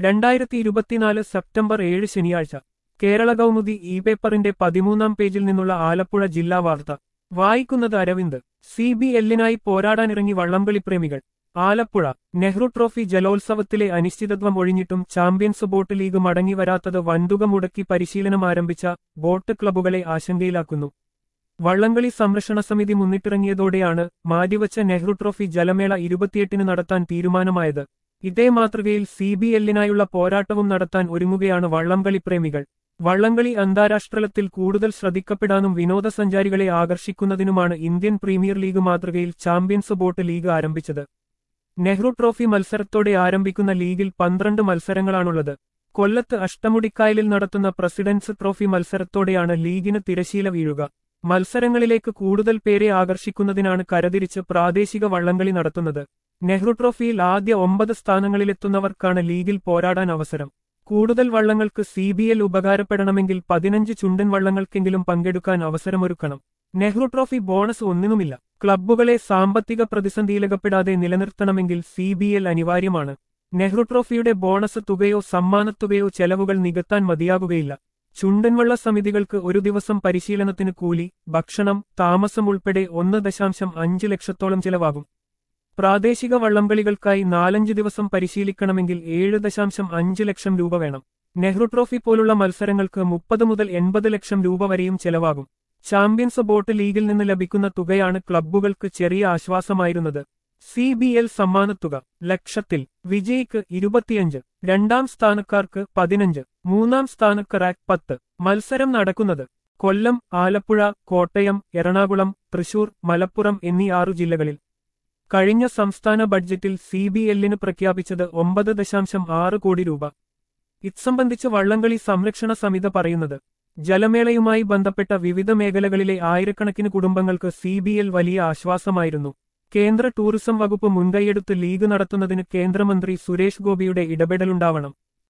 രണ്ടായിരത്തി ഇരുപത്തിനാല് സെപ്റ്റംബർ ഏഴ് ശനിയാഴ്ച കേരള കൗമുദി ഇ പേപ്പറിന്റെ പതിമൂന്നാം പേജിൽ നിന്നുള്ള ആലപ്പുഴ ജില്ലാ വാർത്ത വായിക്കുന്നത് അരവിന്ദ് സി ബി എല്ലിനായി പോരാടാനിറങ്ങി വള്ളംകളി പ്രേമികൾ ആലപ്പുഴ നെഹ്റു ട്രോഫി ജലോത്സവത്തിലെ അനിശ്ചിതത്വം ഒഴിഞ്ഞിട്ടും ചാമ്പ്യൻസ് ബോട്ട് ലീഗ് മടങ്ങിവരാത്തത് വൻതുക മുടക്കി പരിശീലനം ആരംഭിച്ച ബോട്ട് ക്ലബ്ബുകളെ ആശങ്കയിലാക്കുന്നു വള്ളംകളി സംരക്ഷണ സമിതി മുന്നിട്ടിറങ്ങിയതോടെയാണ് മാറ്റിവച്ച നെഹ്റു ട്രോഫി ജലമേള ഇരുപത്തിയെട്ടിന് നടത്താൻ തീരുമാനമായത് ഇതേ മാതൃകയിൽ സി ബി എല്ലിനായുള്ള പോരാട്ടവും നടത്താൻ ഒരുങ്ങുകയാണ് വള്ളംകളി പ്രേമികൾ വള്ളംകളി അന്താരാഷ്ട്രതലത്തിൽ കൂടുതൽ ശ്രദ്ധിക്കപ്പെടാനും വിനോദസഞ്ചാരികളെ ആകർഷിക്കുന്നതിനുമാണ് ഇന്ത്യൻ പ്രീമിയർ ലീഗ് മാതൃകയിൽ ചാമ്പ്യൻസ് ബോട്ട് ലീഗ് ആരംഭിച്ചത് നെഹ്റു ട്രോഫി മത്സരത്തോടെ ആരംഭിക്കുന്ന ലീഗിൽ പന്ത്രണ്ട് മത്സരങ്ങളാണുള്ളത് കൊല്ലത്ത് അഷ്ടമുടിക്കായലിൽ നടത്തുന്ന പ്രസിഡൻസ് ട്രോഫി മത്സരത്തോടെയാണ് ലീഗിന് തിരശീല വീഴുക മത്സരങ്ങളിലേക്ക് കൂടുതൽ പേരെ ആകർഷിക്കുന്നതിനാണ് കരതിരിച്ച് പ്രാദേശിക വള്ളംകളി നടത്തുന്നത് നെഹ്റു ട്രോഫിയിൽ ആദ്യ ഒമ്പത് സ്ഥാനങ്ങളിലെത്തുന്നവർക്കാണ് ലീഗിൽ പോരാടാൻ അവസരം കൂടുതൽ വള്ളങ്ങൾക്ക് സി ബി എൽ ഉപകാരപ്പെടണമെങ്കിൽ പതിനഞ്ച് ചുണ്ടൻ വള്ളങ്ങൾക്കെങ്കിലും പങ്കെടുക്കാൻ അവസരമൊരുക്കണം നെഹ്റു ട്രോഫി ബോണസ് ഒന്നിനുമില്ല ക്ലബ്ബുകളെ സാമ്പത്തിക പ്രതിസന്ധിയിലകപ്പെടാതെ നിലനിർത്തണമെങ്കിൽ സി ബി എൽ അനിവാര്യമാണ് നെഹ്റു ട്രോഫിയുടെ ബോണസ് തുകയോ സമ്മാനത്തുകയോ ചെലവുകൾ നികത്താൻ മതിയാകുകയില്ല ചുണ്ടൻവള്ള സമിതികൾക്ക് ഒരു ദിവസം പരിശീലനത്തിന് കൂലി ഭക്ഷണം താമസം ഉൾപ്പെടെ ഒന്ന് ദശാംശം അഞ്ച് ലക്ഷത്തോളം ചെലവാകും പ്രാദേശിക വള്ളംകളികൾക്കായി നാലഞ്ച് ദിവസം പരിശീലിക്കണമെങ്കിൽ ഏഴ് ദശാംശം അഞ്ച് ലക്ഷം രൂപ വേണം നെഹ്റു ട്രോഫി പോലുള്ള മത്സരങ്ങൾക്ക് മുപ്പത് മുതൽ എൺപത് ലക്ഷം രൂപ വരെയും ചെലവാകും ചാമ്പ്യൻസ് ബോട്ട് ലീഗിൽ നിന്ന് ലഭിക്കുന്ന തുകയാണ് ക്ലബ്ബുകൾക്ക് ചെറിയ ആശ്വാസമായിരുന്നത് സി ബി എൽ സമ്മാനത്തുക ലക്ഷത്തിൽ വിജയിക്ക് ഇരുപത്തിയഞ്ച് രണ്ടാം സ്ഥാനക്കാർക്ക് പതിനഞ്ച് മൂന്നാം സ്ഥാനക്കാരാക് പത്ത് മത്സരം നടക്കുന്നത് കൊല്ലം ആലപ്പുഴ കോട്ടയം എറണാകുളം തൃശൂർ മലപ്പുറം എന്നീ ആറു ജില്ലകളിൽ കഴിഞ്ഞ സംസ്ഥാന ബഡ്ജറ്റിൽ സി ബി എല്ലിന് പ്രഖ്യാപിച്ചത് ഒമ്പത് ദശാംശം ആറ് കോടി രൂപ ഇത്സംബന്ധിച്ച് വള്ളംകളി സംരക്ഷണ സമിതി പറയുന്നത് ജലമേളയുമായി ബന്ധപ്പെട്ട വിവിധ മേഖലകളിലെ ആയിരക്കണക്കിന് കുടുംബങ്ങൾക്ക് സി ബി എൽ വലിയ ആശ്വാസമായിരുന്നു കേന്ദ്ര ടൂറിസം വകുപ്പ് മുൻകൈയെടുത്ത് ലീഗ് നടത്തുന്നതിന് കേന്ദ്രമന്ത്രി സുരേഷ് ഗോപിയുടെ ഇടപെടലുണ്ടാവണം